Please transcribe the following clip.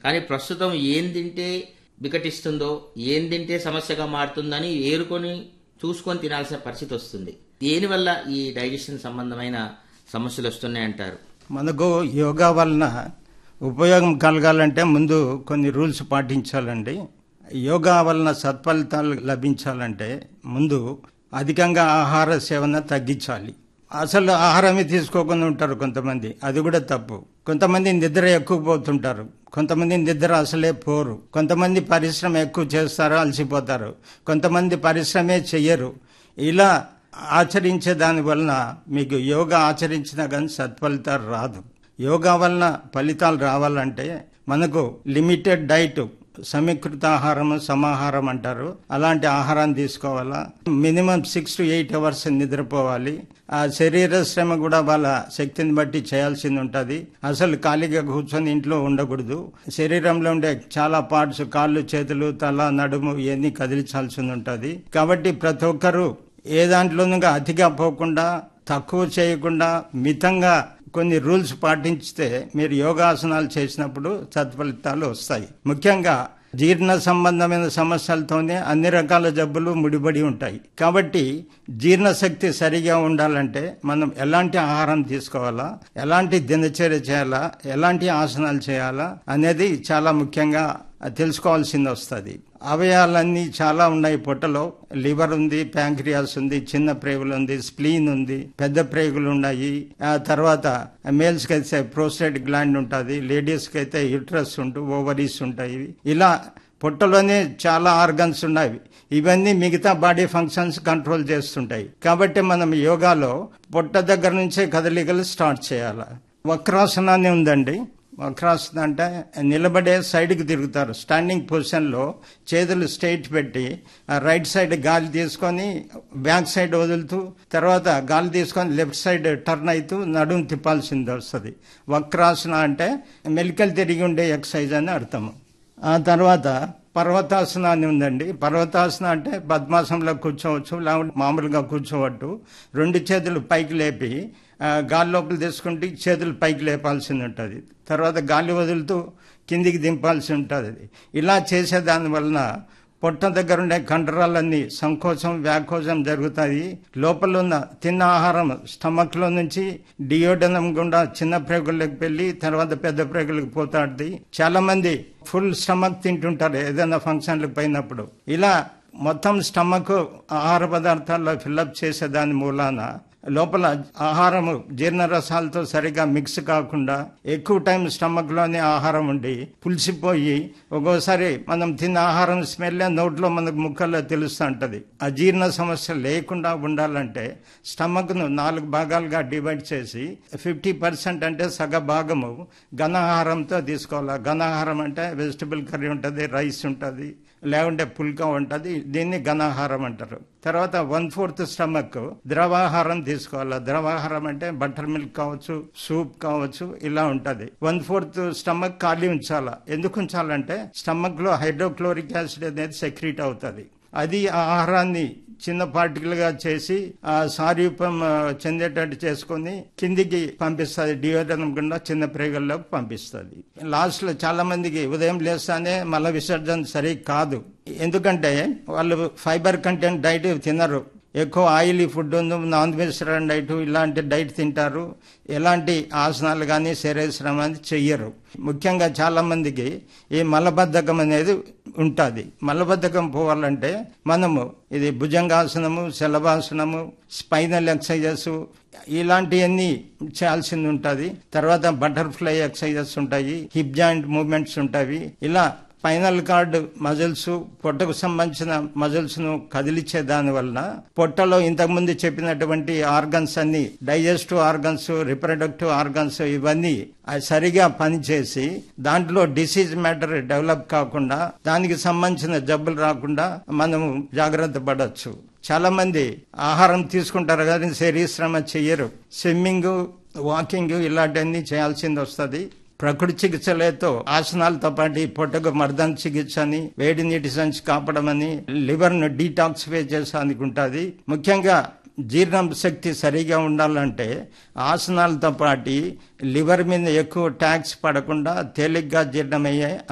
కానీ ప్రస్తుతం ఏం తింటే వికటిస్తుందో ఏం తింటే సమస్యగా మారుతుందని ఏరుకొని చూసుకొని తినాల్సిన పరిస్థితి వస్తుంది దేనివల్ల ఈ డైజెషన్ సంబంధమైన సమస్యలు వస్తున్నాయంటారు మనకు యోగా వలన ఉపయోగం కలగాలంటే ముందు కొన్ని రూల్స్ పాటించాలండి యోగా వలన సత్ఫలితాలు లభించాలంటే ముందు అధికంగా ఆహార సేవన తగ్గించాలి అసలు ఆహారమే తీసుకోకుండా ఉంటారు కొంతమంది అది కూడా తప్పు కొంతమంది నిద్ర ఎక్కువ పోతుంటారు కొంతమంది నిద్ర అసలే పోరు కొంతమంది పరిశ్రమ ఎక్కువ చేస్తారు అలసిపోతారు కొంతమంది పరిశ్రమే చెయ్యరు ఇలా ఆచరించే దాని వలన మీకు యోగా ఆచరించినా కానీ సత్ఫలితాలు రాదు యోగా వలన ఫలితాలు రావాలంటే మనకు లిమిటెడ్ డైట్ సమీకృత ఆహారం సమాహారం అంటారు అలాంటి ఆహారాన్ని తీసుకోవాలా minimum six to eight hours నిద్రపోవాలి ఆ శరీర శ్రమ కూడా వాళ్ళ శక్తిని బట్టి చేయాల్సింది ఉంటుంది అసలు ఖాళీగా కూర్చొని ఇంట్లో ఉండకూడదు శరీరంలో ఉండే చాలా పార్ట్స్ కాళ్ళు చేతులు తల నడుము ఇవన్నీ కదిలించాల్సి ఉంటుంది కాబట్టి ప్రతి ఒక్కరూ ఏ దాంట్లోనూ అతిగా పోకుండా తక్కువ చేయకుండా మితంగా కొన్ని రూల్స్ పాటించితే మీరు యోగాసనాలు చేసినప్పుడు సత్ఫలితాలు వస్తాయి ముఖ్యంగా జీర్ణ సంబంధమైన సమస్యలతోనే అన్ని రకాల జబ్బులు ముడిపడి ఉంటాయి కాబట్టి జీర్ణశక్తి సరిగా ఉండాలంటే మనం ఎలాంటి ఆహారం తీసుకోవాలా ఎలాంటి దినచర్య చేయాలా ఎలాంటి ఆసనాలు చేయాలా అనేది చాలా ముఖ్యంగా తెలుసుకోవాల్సింది వస్తుంది అవయవాలన్నీ చాలా ఉన్నాయి పొట్టలో లివర్ ఉంది ప్యాంక్రియాస్ ఉంది చిన్న ప్రేగులు ఉంది స్ప్లీన్ ఉంది పెద్ద ప్రేగులు ఉన్నాయి ఆ తర్వాత మేల్స్ కి అయితే ప్రోస్టేట్ గ్లాండ్ ఉంటుంది లేడీస్ కి అయితే యూట్రస్ ఉంటూ ఓవరీస్ ఉంటాయి ఇలా పొట్టలోనే చాలా ఆర్గన్స్ ఉన్నాయి ఇవన్నీ మిగతా బాడీ ఫంక్షన్స్ కంట్రోల్ చేస్తుంటాయి కాబట్టి మనం యోగాలో పొట్ట దగ్గర నుంచే కదలికలు స్టార్ట్ చేయాలి వక్రాసనాన్ని ఉందండి వక్రాసన అంటే నిలబడే సైడ్కి తిరుగుతారు స్టాండింగ్ పొజిషన్లో చేతులు స్ట్రైట్ పెట్టి రైట్ సైడ్ గాలి తీసుకొని బ్యాక్ సైడ్ వదులుతూ తర్వాత గాలి తీసుకొని లెఫ్ట్ సైడ్ టర్న్ అవుతూ నడుము తిప్పాల్సింది వస్తుంది వక్రాసన అంటే మెలికలు తిరిగి ఉండే ఎక్సర్సైజ్ అని అర్థము ఆ తర్వాత పర్వతాసన అని ఉందండి పర్వతాసన అంటే పద్మాసనంలో కూర్చోవచ్చు లేకుంటే మామూలుగా కూర్చోవట్టు రెండు చేతులు పైకి లేపి గాలి లోపల తీసుకుంటే చేతులు పైకి లేపాల్సి ఉంటుంది తర్వాత గాలి వదులుతూ కిందికి దింపాల్సి ఉంటుంది ఇలా చేసే దాని వలన పొట్ట దగ్గర ఉండే కండరాలన్నీ సంకోచం వ్యాకోచం జరుగుతాయి లోపల ఉన్న తిన్న ఆహారం స్టమక్ లో నుంచి డియోడనం గుండా చిన్న ప్రేగులకు వెళ్ళి తర్వాత పెద్ద ప్రేగులకు పోతాడుది చాలా మంది ఫుల్ స్టమక్ తింటుంటారు ఏదైనా ఫంక్షన్లకు పోయినప్పుడు ఇలా మొత్తం స్టమక్ ఆహార పదార్థాల్లో ఫిల్అప్ చేసే దాని మూలాన లోపల ఆహారము జీర్ణరసాలతో సరిగా మిక్స్ కాకుండా ఎక్కువ టైం స్టమక్ లోనే ఆహారం ఉండి పులిసిపోయి ఒక్కోసారి మనం తిన్న ఆహారం స్మెల్ నోట్లో మనకు ముక్కల్లో తెలుస్తూ ఉంటది అజీర్ణ సమస్య లేకుండా ఉండాలంటే స్టమక్ ను నాలుగు భాగాలుగా డివైడ్ చేసి ఫిఫ్టీ పర్సెంట్ అంటే సగ భాగము ఘనాహారంతో తీసుకోవాలి ఘనాహారం అంటే వెజిటబుల్ కర్రీ ఉంటుంది రైస్ ఉంటుంది లేకుంటే పుల్కా ఉంటుంది దీన్ని ఘనాహారం అంటారు తర్వాత వన్ ఫోర్త్ స్టమక్ ద్రవాహారం తీసుకోవాలి ద్రవాహారం అంటే బటర్ మిల్క్ కావచ్చు సూప్ కావచ్చు ఇలా ఉంటది వన్ ఫోర్త్ స్టమక్ ఖాళీ ఉంచాలా ఎందుకు ఉంచాలంటే స్టమక్ లో హైడ్రోక్లోరిక్ యాసిడ్ అనేది సెక్రీట్ అవుతుంది అది ఆ ఆహారాన్ని చిన్న పార్టికల్ గా చేసి ఆ సారూపం చెందేటట్టు చేసుకుని కిందికి పంపిస్తుంది డియోడనం గుండా చిన్న ప్రేగల్లోకి పంపిస్తుంది లాస్ట్ లో చాలా మందికి ఉదయం లేస్తానే మల విసర్జన సరి కాదు ఎందుకంటే వాళ్ళు ఫైబర్ కంటెంట్ డైట్ తినరు ఎక్కువ oily food non vegetarian diet ఇలాంటి డైట్ తింటారు ఎలాంటి ఆసనాలు కానీ శరీరశ్రమ అనేది చెయ్యరు ముఖ్యంగా చాలా మందికి ఈ మలబద్ధకం అనేది ఉంటుంది మలబద్ధకం పోవాలంటే మనము ఇది భుజంగాసనము శలభాసనము స్పైనల్ ఎక్సర్సైజెస్ ఇలాంటివన్నీ చేయాల్సింది ఉంటుంది తర్వాత బటర్ఫ్లై ఎక్సర్సైజెస్ ఉంటాయి హిప్ జాయింట్ మూవ్మెంట్స్ ఉంటాయి ఇలా స్పైనల్ కార్డ్ మజిల్స్ పొట్టకు సంబంధించిన మజిల్స్ ను కదిలిచ్చే దాని వలన పొట్టలో ఇంతకుముందు చెప్పినటువంటి ఆర్గన్స్ అన్ని డైజెస్టివ్ ఆర్గన్స్ రిప్రొడక్టివ్ ఆర్గన్స్ ఇవన్నీ సరిగా పనిచేసి దాంట్లో డిసీజ్ మ్యాటర్ డెవలప్ కాకుండా దానికి సంబంధించిన జబ్బులు రాకుండా మనము జాగ్రత్త పడవచ్చు చాలా మంది ఆహారం తీసుకుంటారు కానీ శరీరశ్రమ చెయ్యరు స్విమ్మింగ్ వాకింగ్ ఇలాంటివన్నీ చేయాల్సింది వస్తుంది ప్రకృతి చికిత్సలతో ఆసనాలతో పాటు పొట్టకు మర్దన చికిత్స అని వేడి నీటి సంచి కాపడమని లివర్ ను డీటాక్సిఫై చేసానికి ఉంటుంది ముఖ్యంగా జీర్ణ శక్తి సరిగా ఉండాలంటే ఆసనాలతో పాటు లివర్ మీద ఎక్కువ ట్యాక్స్ పడకుండా తేలిగ్గా జీర్ణమయ్యే